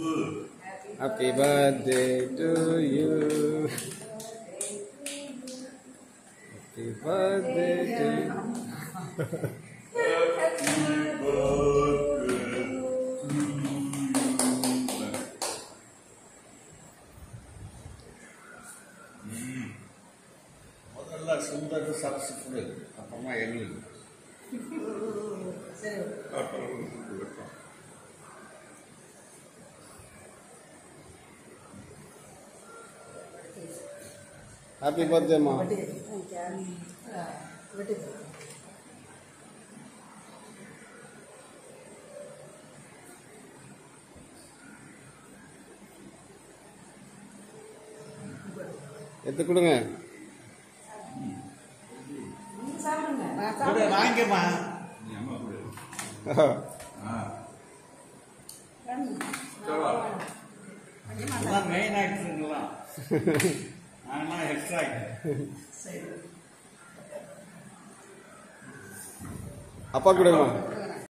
happy birthday to you happy birthday to முதல்ல சுந்தர் சரசு கொடு அப்புறமா எங்களுக்கு ஹாப்பி பர்த்டேம்மா எடுத்து கொடுங்க கொடு, வாங்கிக்கம்மா அதான் மெயின் ஆக்டருங்களாம் ஆனால் எக்ஸ்ட்ரா ஆக்டர் அப்பா கொடுங்கம்மா